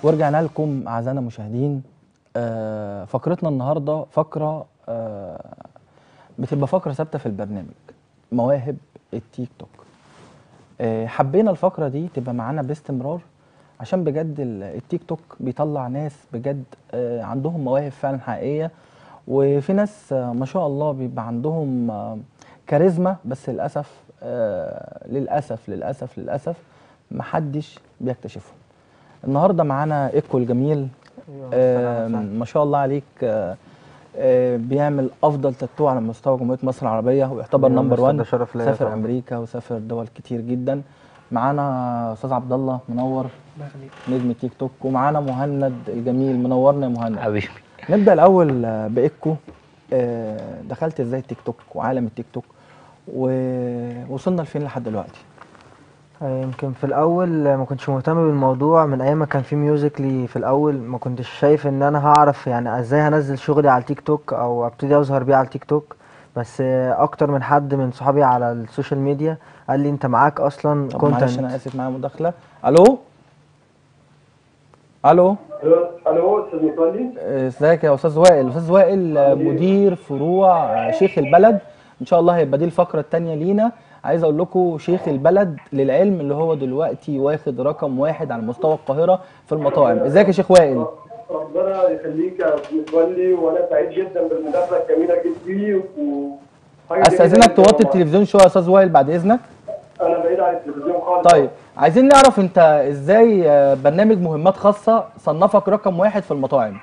ورجعنا لكم اعزائنا المشاهدين آه، فقرتنا النهارده فقره آه، بتبقى فقره ثابته في البرنامج مواهب التيك توك آه، حبينا الفقره دي تبقى معانا باستمرار عشان بجد ال- التيك توك بيطلع ناس بجد آه، عندهم مواهب فعلا حقيقيه وفي ناس آه، ما شاء الله بيبقى عندهم آه، كاريزما بس للاسف آه، للاسف للاسف للاسف محدش بيكتشفهم النهارده معانا ايكو الجميل آه ما شاء الله عليك آه آه بيعمل افضل تاتو على مستوى جمهوريه مصر العربيه ويعتبر أيوة، نمبر مستر، 1 ده شرف ليا سافر طبعاً. امريكا وسافر دول كتير جدا معانا استاذ عبد الله منور نجم تيك توك ومعانا مهند الجميل منورنا يا مهند حبيبي نبدا الاول آه، بايكو آه دخلت ازاي تيك توك وعالم التيك توك ووصلنا لفين لحد دلوقتي آه، يمكن في الاول آه، ما كنتش مهتم بالموضوع من ايام ما كان في ميوزيكلي في الاول ما كنتش شايف ان انا هعرف يعني ازاي هنزل شغلي على التيك توك او ابتدي اظهر بيه على التيك توك بس آه، اكتر من حد من صحابي على السوشيال ميديا قال لي انت معاك اصلا طب معلش كونتنت انا اسف معايا مداخله الو الو الو استاذ متولي ازيك يا استاذ وائل استاذ وائل آه، مدير فروع آه، شيخ البلد ان شاء الله هيبقى دي الفقره الثانيه لينا عايز اقول لكم شيخ البلد للعلم اللي هو دلوقتي واخد رقم واحد على مستوى القاهره في المطاعم ازيك يا شيخ وائل ربنا يخليك يا استاذ متولي وانا سعيد جدا بالمداخله الجميله جدا دي و حاجة جميلة استاذنك جداً توطي والله. التلفزيون شويه يا استاذ وائل بعد اذنك انا بعيد عن التلفزيون خالص طيب عايزين نعرف انت ازاي آه، برنامج مهمات خاصه صنفك رقم واحد في المطاعم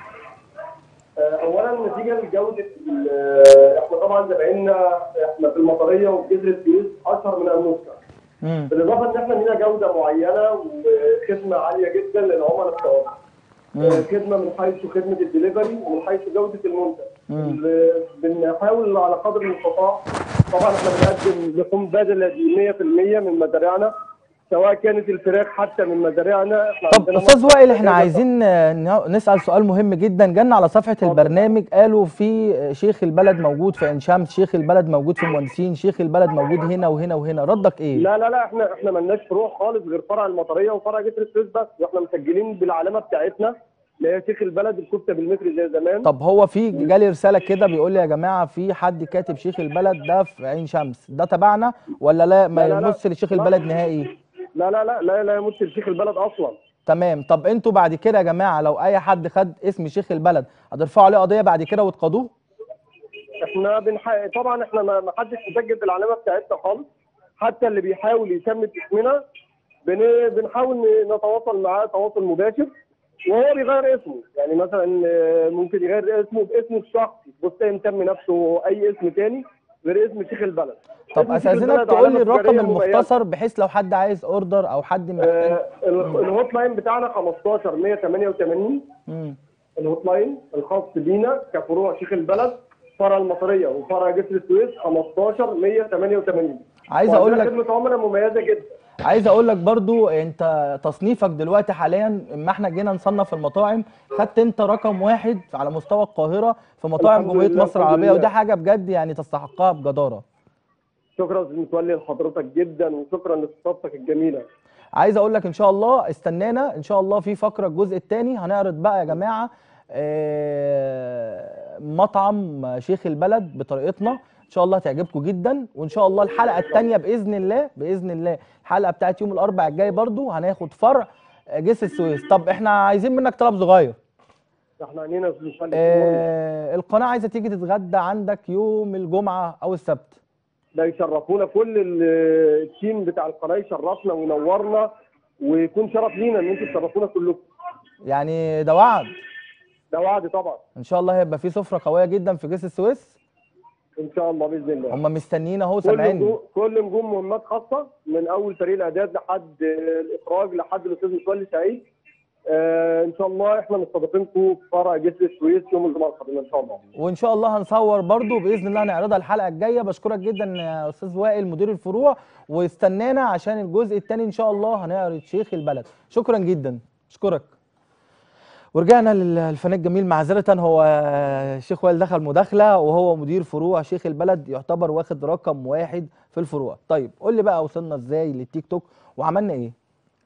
آه، اولا نتيجه لجوده ال- آه، احنا طبعا زمايلنا احنا في المطريه وفي جزر السويس اشهر من ان نذكر امم بالاضافه ان احنا لينا جوده معينه وخدمه عاليه جدا للعملاء بتوعنا مم. آه، خدمه من حيث خدمه الدليفري ومن حيث جوده المنتج مم. ال- بنحاول على قدر المستطاع طبعا احنا بنقدم لحوم بدله دي 100% من مزارعنا سواء كانت الفراخ حتى من مزارعنا احنا طب عندنا استاذ مصنع وائل احنا كامل. عايزين آه، ن- نسال سؤال مهم جدا جالنا على صفحه البرنامج قالوا في آه، شيخ البلد موجود في عين شمس شيخ البلد موجود في مهندسين شيخ البلد موجود هنا وهنا وهنا ردك ايه لا لا لا احنا احنا مالناش فروع خالص غير فرع المطريه وفرع جسر السويس بس واحنا مسجلين بالعلامه بتاعتنا اللي هي شيخ البلد الكفته بالمتر زي زمان طب هو في جالي رساله كده بيقول لي يا جماعه في حد كاتب شيخ البلد ده في عين شمس ده تبعنا ولا لا ما لا، لا، لا. يمس لشيخ لا. البلد نهائي لا لا لا لا لا يمثل شيخ البلد اصلا تمام طب انتوا بعد كده يا جماعه لو اي حد خد اسم شيخ البلد هترفعوا عليه قضيه بعد كده وتقاضوه احنا بنح... طبعا احنا ما ما حدش مسجل بالعلامه بتاعتنا خالص حتى اللي بيحاول يسمي اسمنا بن... بنحاول ن- نتواصل معاه تواصل مباشر وهو بيغير اسمه يعني مثلا آه، ممكن يغير اسمه باسمه الشخصي بص مسمي نفسه اي اسم تاني غير اسم شيخ البلد طب اسم شيخ استاذنك البلد تقول لي علامة الرقم تجارية مميزة. المختصر بحيث لو حد عايز اوردر او حد محتاج آه، ال- الهوت لاين بتاعنا 15 188 مم. الهوت لاين الخاص بينا كفروع شيخ البلد فرع المطريه وفرع جسر السويس 15 188 عايز اقول وعندنا لك خدمه عملاء مميزه جدا عايز اقول لك برضو انت تصنيفك دلوقتي حاليا اما احنا جينا نصنف المطاعم خدت انت رقم واحد على مستوى القاهره في مطاعم الحمد جمهوريه لله، مصر الحمد العربيه لله. ودي حاجه بجد يعني تستحقها بجداره شكرا استاذ متولي لحضرتك جدا وشكرا لاستضافتك الجميله عايز اقول لك ان شاء الله استنانا ان شاء الله في فقره الجزء الثاني هنعرض بقى يا جماعه آه، مطعم شيخ البلد بطريقتنا ان شاء الله هتعجبكم جدا وان شاء الله الحلقه الثانيه باذن الله باذن الله الحلقه بتاعت يوم الاربعاء الجاي برضو هناخد فرع آه، جسر السويس طب احنا عايزين منك طلب صغير احنا عنينا يا استاذ متولي آه القناه عايزه تيجي تتغدى عندك يوم الجمعه او السبت ده يشرفونا كل ال- التيم بتاع القناه يشرفنا وينورنا ويكون شرف لينا ان انتوا تشرفونا كلكم يعني ده وعد ده وعد طبعا ان شاء الله هيبقى في سفره قويه جدا في جسر السويس ان شاء الله باذن الله هم مستنيين اهو كل سامعيني نجوم كل نجوم مهمات خاصه من اول فريق الاعداد لحد الاخراج لحد الاستاذ متولي سعيد آه ان شاء الله احنا مستضيفينكم في فرع جسر السويس يوم الجمعه القادمه ان شاء الله وان شاء الله هنصور برضو باذن الله هنعرضها الحلقه الجايه بشكرك جدا يا استاذ وائل مدير الفروع واستنانا عشان الجزء الثاني ان شاء الله هنعرض شيخ البلد شكرا جدا اشكرك ورجعنا للفنان الجميل معذرة هو الشيخ وائل دخل مداخلة وهو مدير فروع شيخ البلد يعتبر واخد رقم واحد في الفروع طيب قول لي بقى وصلنا ازاي للتيك توك وعملنا ايه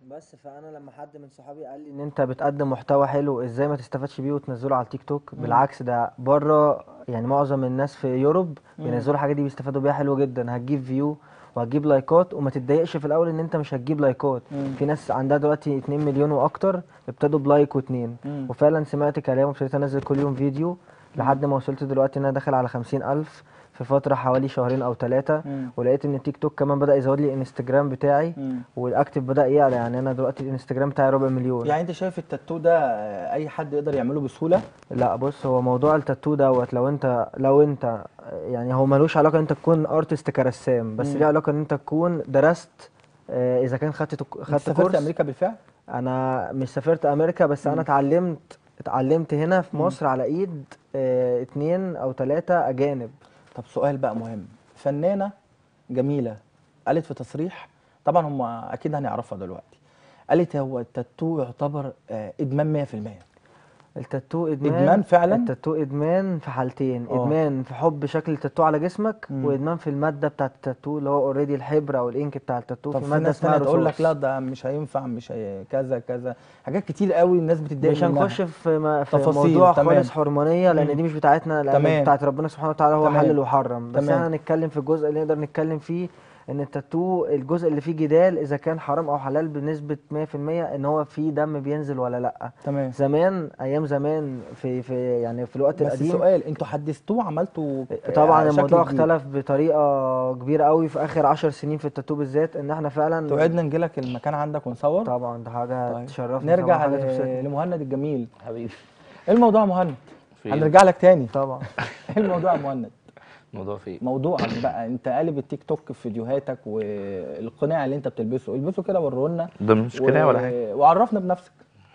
بس فانا لما حد من صحابي قال لي ان انت بتقدم محتوى حلو ازاي ما تستفادش بيه وتنزله على التيك توك بالعكس ده بره يعني معظم الناس في يوروب بينزلوا الحاجات دي بيستفادوا بيها حلو جدا هتجيب فيو وهتجيب لايكات وما تتضايقش في الاول ان انت مش هتجيب لايكات مم. في ناس عندها دلوقتي 2 مليون واكتر ابتدوا بلايك واتنين مم. وفعلا سمعت كلام وابتديت انزل كل يوم فيديو لحد ما وصلت دلوقتي ان انا داخل على 50 الف في فترة حوالي شهرين او ثلاثة مم. ولقيت ان التيك توك كمان بدأ يزود لي انستجرام بتاعي مم. والاكتف بدأ يعلى يعني انا دلوقتي الانستجرام بتاعي ربع مليون يعني انت شايف التاتو ده آه، اي حد يقدر يعمله بسهوله لا بص هو موضوع التاتو دوت لو انت لو انت يعني هو ملوش علاقه ان انت تكون ارتست كرسام بس مم. ليه علاقه ان انت تكون درست آه، اذا كان خدت تك- انت خدت سافرت كورس امريكا بالفعل انا مش سافرت امريكا بس انا اتعلمت اتعلمت هنا في مصر على ايد اه اتنين او تلاتة اجانب طب سؤال بقى مهم فنانه جميله قالت في تصريح طبعا هم اكيد هنعرفها دلوقتي قالت هو التاتو يعتبر آه، ادمان 100% التاتو ادمان إدمان فعلاً؟ التاتو ادمان في حالتين اه. ادمان في حب شكل التاتو على جسمك مم. وادمان في الماده بتاعه التاتو اللي هو اوريدي الحبر او الانك بتاع التاتو طب في في ماده ناس اسمها تانية تقول لك رصاص. لا ده مش هينفع مش هي كذا كذا حاجات كتير قوي الناس بتتضايق مش منها. هنخش في, ما في تفاصيل، موضوع تمام. خالص حرمانيه مم. لان دي مش بتاعتنا لان تمام. بتاعت ربنا سبحانه وتعالى هو تمام. حلل وحرم بس تمام. احنا هنتكلم في الجزء اللي نقدر نتكلم فيه ان التاتو الجزء اللي فيه جدال اذا كان حرام او حلال بنسبه 100% ان هو فيه دم بينزل ولا لا تمام زمان ايام زمان في في يعني في الوقت بس القديم السؤال انتوا حدثتوه عملتوا طبعا آه، شكل الموضوع جديد. اختلف بطريقه كبيره قوي في اخر عشر سنين في التاتو بالذات ان احنا فعلا توعدنا نجيلك المكان عندك ونصور طبعا ده حاجه طيب. تشرفنا نرجع طبعا حاجه ل- تبسطنا لمهند الجميل حبيبي ايه الموضوع يا مهند في هنرجع لك تاني طبعا ايه الموضوع يا مهند الموضوع في إيه؟ موضوعك بقى انت قالب التيك توك في فيديوهاتك والقناع اللي انت بتلبسه البسه كده ورونا ده مش قناع ولا حاجه وعرفنا بنفسك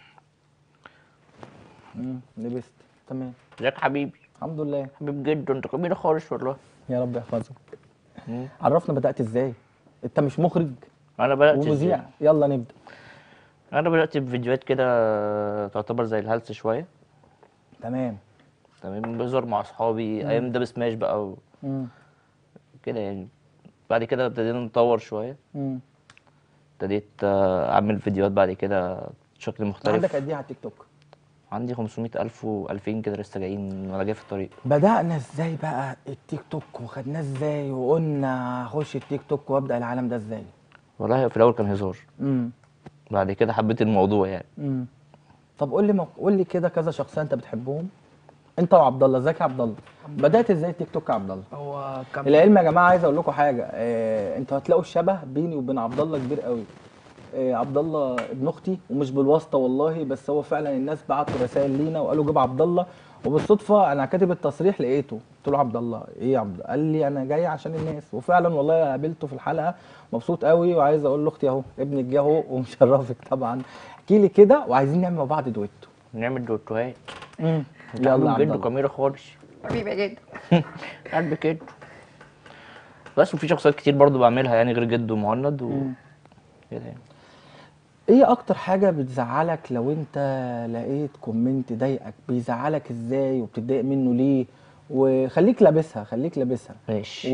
امم لبست تمام ازيك حبيبي الحمد لله حبيب جدا انت جميل خالص والله يا رب يحفظك مم. عرفنا بدأت ازاي انت مش مخرج انا بدات ومذيع إزاي؟ يلا نبدأ انا بدات بفيديوهات كده تعتبر زي الهلس شويه تمام تمام بهزر مع اصحابي ايام ده سماش بقى امم وكده يعني بعد كده ابتدينا نطور شويه امم ابتديت آه، اعمل فيديوهات بعد كده بشكل مختلف عندك قد ايه على التيك توك عندي 500 الف و2000 كده لسه جايين وانا جاي في الطريق بدأنا ازاي بقى التيك توك وخدناه ازاي وقلنا هخش التيك توك وابدأ العالم ده ازاي والله في الاول كان هزار امم بعد كده حبيت الموضوع يعني امم طب قول لي مو... قول لي كده كذا شخصيه انت بتحبهم انت وعبد الله ازيك يا عبد الله بدات ازاي التيك توك يا عبد الله هو كان العلم يا جماعه عايز اقول لكم حاجه آه، انتوا هتلاقوا الشبه بيني وبين عبد الله كبير قوي آه، عبد الله ابن اختي ومش بالواسطه والله بس هو فعلا الناس بعتوا رسائل لينا وقالوا جيب عبد الله وبالصدفه انا كاتب التصريح لقيته قلت له عبد الله ايه يا عبد الله؟ قال لي انا جاي عشان الناس وفعلا والله قابلته في الحلقه مبسوط قوي وعايز اقول لاختي اهو ابنك جه اهو ومشرفك طبعا احكي لي كده وعايزين نعمل مع بعض دويتو نعمل دوتوهات يلا يلا يا عبد جد الله كاميرا خالص حبيبي جد قلب كده بس وفي شخصيات كتير برضو بعملها يعني غير جد ومهند و كده يعني ايه اكتر حاجه بتزعلك لو انت لقيت كومنت ضايقك بيزعلك ازاي وبتتضايق منه ليه وخليك لابسها خليك لابسها ماشي و...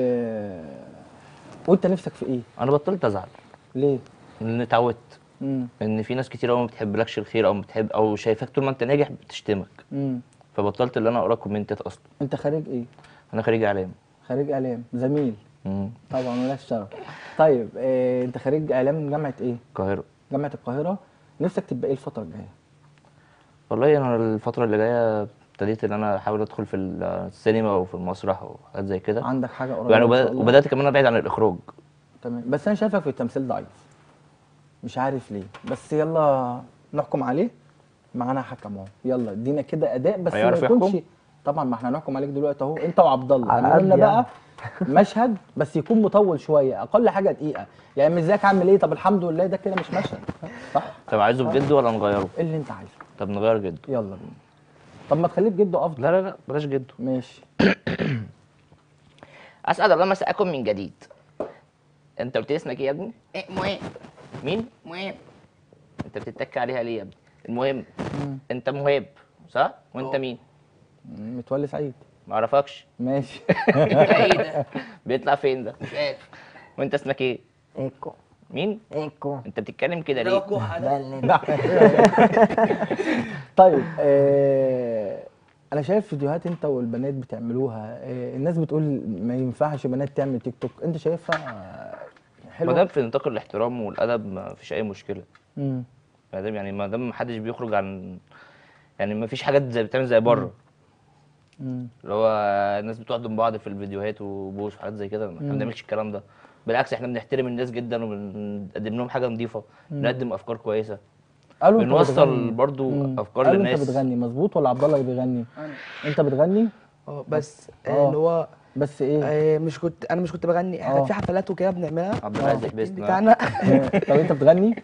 وانت نفسك في ايه انا بطلت ازعل ليه لان اتعودت امم ان في ناس كتير قوي ما بتحبلكش الخير او بتحب او شايفاك طول ما انت ناجح بتشتمك امم فبطلت اللي انا اقرا كومنتات اصلا انت خريج ايه انا خريج اعلام خريج اعلام زميل مم. طبعا ولا الشرف طيب إيه انت خريج اعلام من جامعه ايه القاهره جامعه القاهره نفسك تبقى ايه الفتره الجايه والله انا الفتره اللي جايه ابتديت ان انا احاول ادخل في السينما او في المسرح وحاجات زي كده عندك حاجه قريبه يعني إن شاء وبدأ الله؟ وبدات كمان ابعد عن الاخراج تمام بس انا شايفك في التمثيل ضعيف مش عارف ليه بس يلا نحكم عليه معانا حكم اهو يلا ادينا كده اداء بس ما هيعرف يكونش يحكم؟ طبعا ما احنا هنحكم عليك دلوقتي اهو انت وعبد الله على عملوا لنا قد بقى مشهد بس يكون مطول شويه اقل حاجه دقيقه يعني مش ازيك عامل ايه طب الحمد لله ده كده مش مشهد صح طب عايزه بجد ولا نغيره ايه اللي انت عايزه طب نغير جد يلا بينا طب ما تخليه بجده افضل لا لا لا بلاش جده ماشي اسعد الله مساءكم من جديد انت قلت لي اسمك ايه يا ابني إيه مهم مين مهم انت بتتك عليها ليه يا ابني المهم انت مهاب صح وانت اه. مين متولي سعيد ما اعرفكش ماشي ايه ده بيطلع فين ده مش عارف وانت اسمك ايه ايكو مين ايكو انت بتتكلم كده ليه بلد. طيب آه انا شايف فيديوهات انت والبنات بتعملوها آه الناس بتقول ما ينفعش بنات تعمل تيك توك انت شايفها آه، ما حلوه دام في نطاق الاحترام والادب ما فيش اي مشكله مم. ما دام يعني ما دام ما حدش بيخرج عن يعني ما فيش حاجات زي بتعمل زي بره مم. اللي هو الناس بتحضن بعض في الفيديوهات وبوس وحاجات زي كده احنا ما بنعملش الكلام ده بالعكس احنا بنحترم الناس جدا وبنقدم لهم حاجه نظيفه بنقدم افكار كويسه قالوا انت بنوصل بتغني. برضو مم. أفكار قالوا للناس. انت بتغني مظبوط ولا عبد الله اللي بيغني انت بتغني اه بس آه. آه. اللي هو بس ايه آه مش كنت انا مش كنت بغني آه. احنا في حفلات وكده بنعملها عبد العزيز التيم حبسنا بتاعنا طب انت بتغني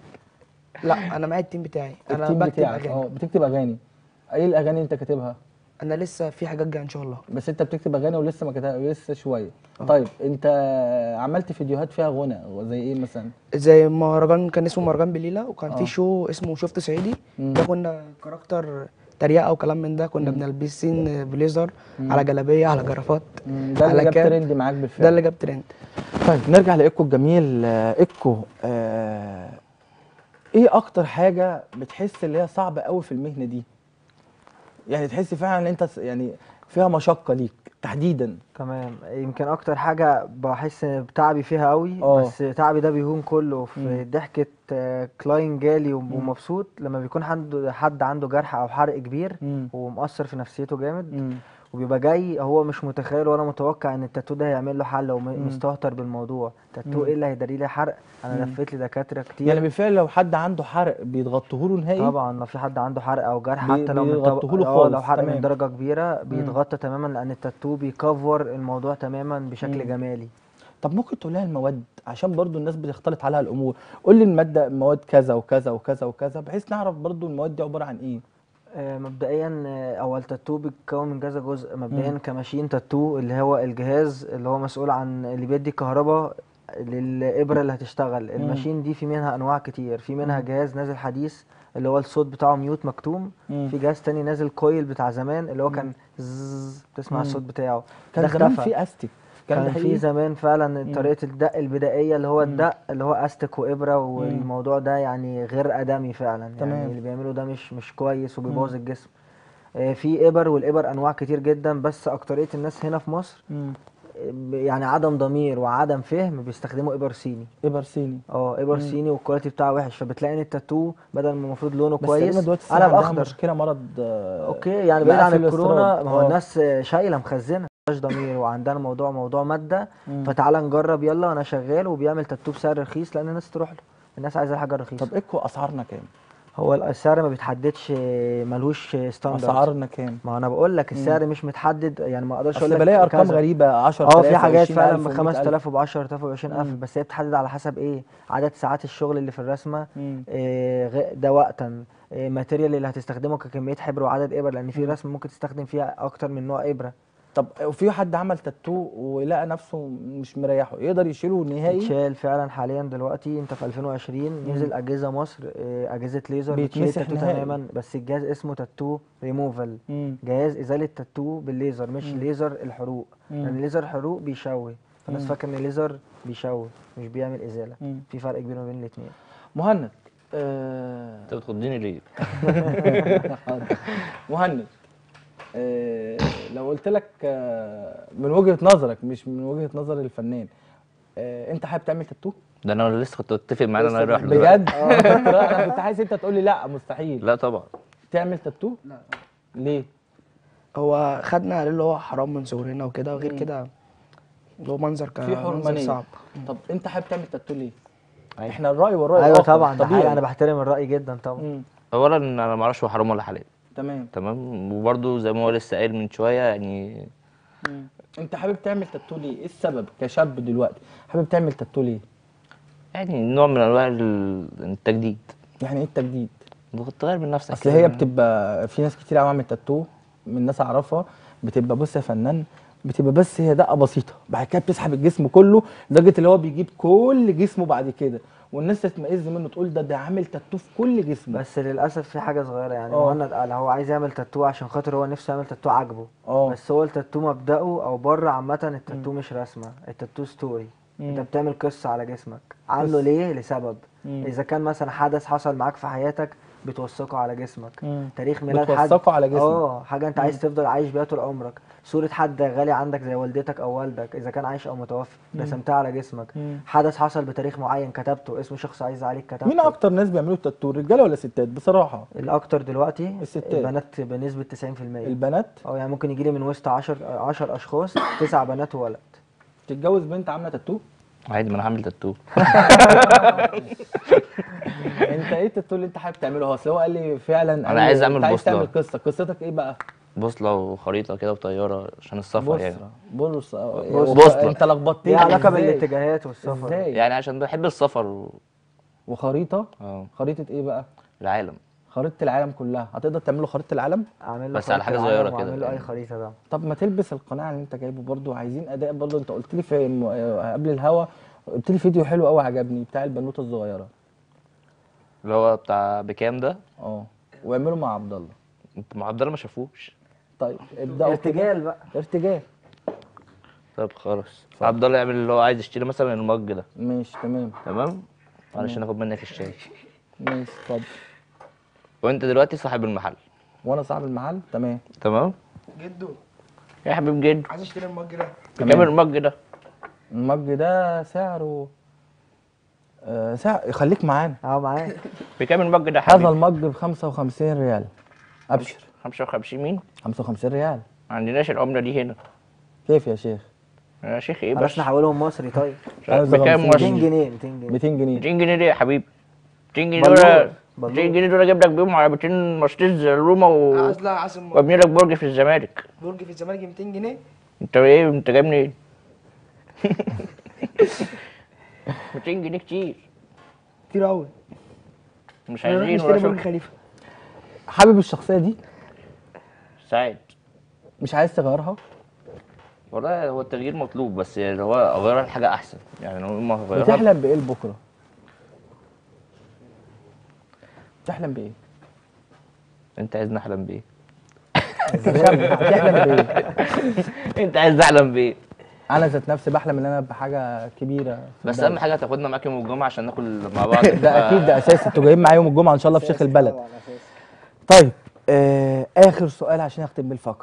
لا انا معايا التيم بتاعي انا التيم بكتب بتاعك اه اغاني بتكتب اغاني ايه الاغاني اللي انت كاتبها انا لسه في حاجات جايه ان شاء الله بس انت بتكتب اغاني ولسه ما كتب لسه شويه طيب انت عملت فيديوهات فيها غنى زي ايه مثلا زي مهرجان كان اسمه مهرجان بليله وكان آه. في شو اسمه شفت صعيدي مم. ده كنا كاركتر تريقه وكلام من ده كنا بنلبسين بليزر على جلابيه على جرافات مم، ده اللي على جاب كاب. ترند معاك بالفعل ده اللي جاب ترند طيب نرجع لايكو الجميل آه، ايكو آه ايه اكتر حاجه بتحس اللي هي صعبه قوي في المهنه دي يعني تحس فعلا ان انت س- يعني فيها مشقه ليك تحديدا تمام يمكن اكتر حاجه بحس إن بتعبي فيها قوي آه. بس تعبي ده بيهون كله في مم. ضحكه آه، كلاين جالي وم- ومبسوط لما بيكون عنده حد عنده جرح او حرق كبير مم. ومؤثر في نفسيته جامد مم. وبيبقى جاي هو مش متخيل ولا متوقع ان التاتو ده هيعمل له حل ومستهتر بالموضوع تاتو ايه اللي هيداري لي حرق انا لفيت لي دكاتره كتير يعني بالفعل لو حد عنده حرق بيضغطوه له نهائي طبعا لو في حد عنده حرق او جرح بي- حتى لو من طب- بيغطوه له اه خالص، لو حرق تمام. من درجه كبيره بيتغطى تماما لان التاتو بيكفر الموضوع تماما بشكل جمالي طب ممكن تقول لها المواد عشان برضو الناس بتختلط عليها الامور قول لي الماده مواد كذا وكذا وكذا وكذا بحيث نعرف برضو المواد دي عباره عن ايه آه، مبدئيا آه، هو التاتو بيتكون من كذا جزء مبدئيا كماشين تاتو اللي هو الجهاز اللي هو مسؤول عن اللي بيدي كهرباء للابره اللي هتشتغل الماشين دي في منها انواع كتير في منها جهاز نازل حديث اللي هو الصوت بتاعه ميوت مكتوم مم. في جهاز تاني نازل كويل بتاع زمان اللي هو كان زز تسمع الصوت بتاعه كان ده زمان اختفى. في استك الكلام ده كان في حقيقي زمان فعلا طريقه الدق البدائيه اللي هو الدق اللي هو استك وابره والموضوع ده يعني غير ادمي فعلا تمام. يعني اللي بيعمله ده مش مش كويس وبيبوظ الجسم آه، في ابر والابر انواع كتير جدا بس اكتريه الناس هنا في مصر مم. آه، يعني عدم ضمير وعدم فهم بيستخدموا ابر صيني ابر صيني اه ابر صيني والكواليتي بتاعه وحش فبتلاقي ان التاتو بدل ما المفروض لونه بس كويس تقريبا دلوقتي الصين قلب عندها اخضر مشكله مرض آه، اوكي يعني بعيد عن مقفل الكورونا الاستيراد. ما هو آه. الناس شايله مخزنه مفيهاش ضمير وعندنا موضوع موضوع ماده مم. فتعالى نجرب يلا انا شغال وبيعمل تاتو بسعر رخيص لان الناس تروح له الناس عايزه الحاجه رخيصه طب ايكو اسعارنا كام هو السعر ما بيتحددش ملوش ستاندرد اسعارنا كام ما انا بقول لك السعر مش متحدد يعني ما اقدرش اقول اصل لك بلاقي ارقام كذا. غريبه 10000 اه في حاجات فعلا ب 20,000 5000 وب 10000 وب 20000 بس هي بتحدد على حسب ايه عدد ساعات الشغل اللي في الرسمه مم. إيه غ- ده وقتا إيه ماتيريال اللي هتستخدمه ككميه حبر وعدد ابر لان في رسم ممكن تستخدم فيها اكتر من نوع ابره طب وفي حد عمل تاتو ولقى نفسه مش مريحه يقدر يشيله نهائي اتشال فعلا حاليا دلوقتي انت في 2020 نزل اجهزه مصر إيه، اجهزه ليزر بتشيل بيتمسح التاتو نهائي. تماما بس الجهاز اسمه تاتو ريموفال مم. جهاز ازاله تاتو بالليزر مش ليزر الحروق لان ليزر الحروق بيشوه فالناس فاكره ان الليزر بيشوه مش بيعمل ازاله مم. في فرق كبير ما بين الاثنين مهند آه انت بتخضني ليه؟ حاضر. مهند آه لو قلت لك آه من وجهة نظرك مش من وجهة نظر الفنان آه انت حابب تعمل تاتو؟ ده انا لسه كنت متفق معاه ان انا رايح له بجد؟ اه انا كنت عايز انت تقول لي لا مستحيل لا طبعا تعمل تاتو؟ لا ليه؟ هو خدنا عليه اللي هو حرام من صغرنا وكده وغير كده اللي هو منظر كان في منظر حرمانية صعب طب انت حابب تعمل تاتو ليه؟ احنا الرأي والرأي ايوه الآخر، طبعا ده طبيعي. حقيقي انا بحترم الراي جدا طبعا مم. اولا انا ما اعرفش هو حرام ولا حلال تمام تمام وبرده زي ما هو لسه قايل من شويه يعني مم. انت حابب تعمل تاتو ليه؟ ايه السبب كشاب دلوقتي؟ حابب تعمل تاتو ليه؟ يعني نوع من انواع ال- التجديد يعني ايه التجديد؟ بتغير من نفسك اصل كده. هي بتبقى في ناس كتير قوي عملت تاتو من الناس اعرفها بتبقى بص يا فنان بتبقى بس هي دقه بسيطه بعد كده بتسحب الجسم كله لدرجه اللي هو بيجيب كل جسمه بعد كده والناس تتميز منه تقول ده ده عامل تاتو في كل جسمه بس للاسف في حاجه صغيره يعني اه. مهند قال هو عايز يعمل تاتو عشان خاطر هو نفسه يعمل تاتو عاجبه اه. بس هو التاتو مبدأه او بره عامه التاتو مش رسمه التاتو ستوري انت بتعمل قصه على جسمك عامله ليه لسبب مم. اذا كان مثلا حدث حصل معاك في حياتك بتوثقه على جسمك مم. تاريخ ميلاد حد بتوثقه على جسمك. اه حاجه انت عايز تفضل عايش بيها طول عمرك صوره حد غالي عندك زي والدتك او والدك اذا كان عايش او متوفي رسمتها على جسمك مم. حدث حصل بتاريخ معين كتبته اسم شخص عايز عليك كتبته مين اكتر ناس بيعملوا التاتو رجاله ولا ستات بصراحه الاكتر دلوقتي الستات. البنات بنسبه 90% البنات اه يعني ممكن يجي لي من وسط 10 10 اشخاص تسع بنات وولد تتجوز بنت عامله تاتو عادي ما انا هعمل تاتو انت ايه التاتو اللي انت حابب تعمله هو أصل هو قال لي فعلا قال أنا لي عايز أعمل انت عايز بوصلة. تعمل قصه قصتك ايه بقى بوصله وخريطه كده وطياره عشان السفر يعني بصره بص بوصلة. انت لخبطتني ليها علاقه إزاي؟ بالاتجاهات والسفر ازاي يعني عشان بحب السفر و... وخريطه اه خريطه ايه بقى العالم خريطه العالم كلها هتقدر تعمل له خريطه العالم اعمل له بس على خريطة حاجة صغيرة العالم كده واعمل له اي يعني. خريطه بقى طب ما تلبس القناع اللي انت جايبه برضو عايزين اداء برضو انت قلت لي في م- آه، قبل الهوا قلت لي فيديو حلو قوي عجبني بتاع البنوته الصغيره اللي هو بتاع بكام ده اه واعمله مع عبد الله انت مع عبد الله ما شافوش طيب ابداوا كده. ارتجال بقى ارتجال طب خلاص عبد الله يعمل اللي هو عايز يشتري مثلا المج ده ماشي تمام تمام معلش ناخد منك الشاي ماشي اتفضل وانت دلوقتي صاحب المحل وانا صاحب المحل تمام تمام جدو يا حبيب جد عايز اشتري المج ده بكام المج ده المج ده سعره آه سعر خليك معانا اه معاك بكام المج ده يا هذا حبيبي المج ب 55 ريال ابشر 55 مين 55 ريال ما عندناش العمله دي هنا كيف يا شيخ يا شيخ ايه بلاش بس نحولهم مصري طيب عايز بكام 50 200 وش جنيه 200 جنيه 200 جنيه 200 جنيه دي يا حبيبي 200 جنيه بلور، دول بلور. 200 جنيه دول اجيب لك بيهم عربيتين مرسيدس روما و... عايز لا عايز الم- وابني لك برج في الزمالك برج في الزمالك 200 جنيه انت ايه انت جاي منين 200 جنيه كتير كتير قوي مش نروح عايزين نشتري ولا برج شغل خليفه حابب الشخصيه دي سعيد مش عايز تغيرها والله هو التغيير مطلوب بس اللي هو اغيرها لحاجه احسن يعني لو ما اغيرها بتحلم بايه لبكره بتحلم بايه انت عايز نحلم بايه بتحلم بايه انت عايز نحلم بايه انا ذات نفسي بحلم ان انا بحاجه كبيره في بس البلد. اهم حاجه تاخدنا معاك يوم الجمعه عشان ناكل مع بعض ده اكيد ده اساسي انتوا جايين معايا يوم الجمعه ان شاء الله في شيخ البلد طيب آه اخر سؤال عشان اختم بيه الفقره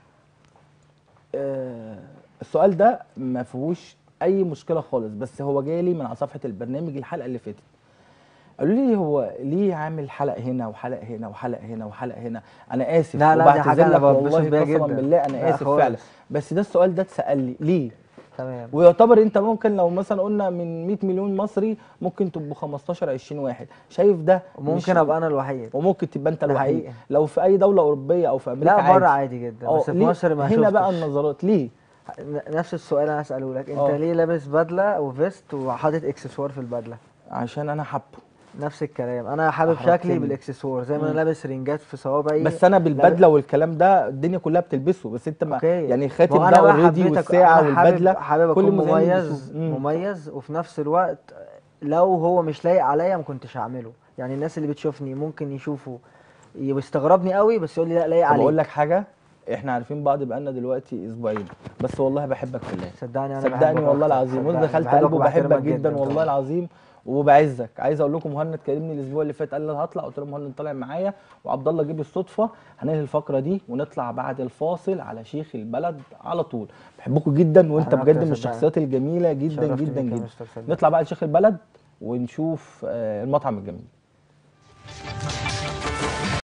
آه السؤال ده ما فيهوش اي مشكله خالص بس هو جالي من على صفحه البرنامج الحلقه اللي فاتت قالوا لي هو ليه عامل حلقه هنا وحلقه هنا وحلقه هنا وحلقه هنا انا اسف لا، لا، دي حاجة وبعتذر أنا لك بتبسط والله بيها قسما جدا. بالله انا لا اسف خالص. فعلا بس ده السؤال ده اتسال لي ليه تمام ويعتبر انت ممكن لو مثلا قلنا من 100 مليون مصري ممكن تبقوا 15 20 واحد شايف ده وممكن مش- ابقى انا الوحيد وممكن تبقى انت ده الوحيد حقيقي. لو في اي دوله اوروبيه او في امريكا لا بره عادي عادي جدا اه بس في ليه؟ مصر ما هنا بقى شفتش. النظرات ليه ن- نفس السؤال انا اساله لك انت اه. ليه لابس بدله وفيست وحاطط اكسسوار في البدله عشان انا حابه نفس الكلام انا حابب أحرجتني. شكلي بالاكسسوار زي ما انا لابس رنجات في صوابعي بس انا لابس- بالبدله والكلام ده الدنيا كلها بتلبسه بس انت ما اوكي يعني ما خاتم هو ده أنا بقى اوريدي حبيتك- والساعه أنا حابب- والبدله حابب كل اكون مذيع مميز بيشوفه. مم. مميز وفي نفس الوقت لو هو مش لايق عليا ما كنتش هعمله يعني الناس اللي بتشوفني ممكن يشوفوا يستغربني قوي بس يقول لي لا لايق طب عليك اقول لك حاجه احنا عارفين بعض بقالنا دلوقتي اسبوعين بس والله بحبك في الله صدقني انا صدقني بحبك والله أكتر. العظيم وانت صدقني. دخلت بحبك قلبه وبحبك وبحترمك جدا والله طبعاً. العظيم وبعزك عايز اقول لكم مهند كلمني الاسبوع اللي فات قال لي أنا هطلع قلت له مهند طالع معايا وعبد الله جه بالصدفه هننهي الفقره دي ونطلع بعد الفاصل على شيخ البلد على طول بحبكم جدا وانت أنا بجد أكتر من صدقني. الشخصيات الجميله جدا شرفتني جدا بيك يا جدا مستر صدقني. نطلع بقى لشيخ البلد ونشوف آه، المطعم الجميل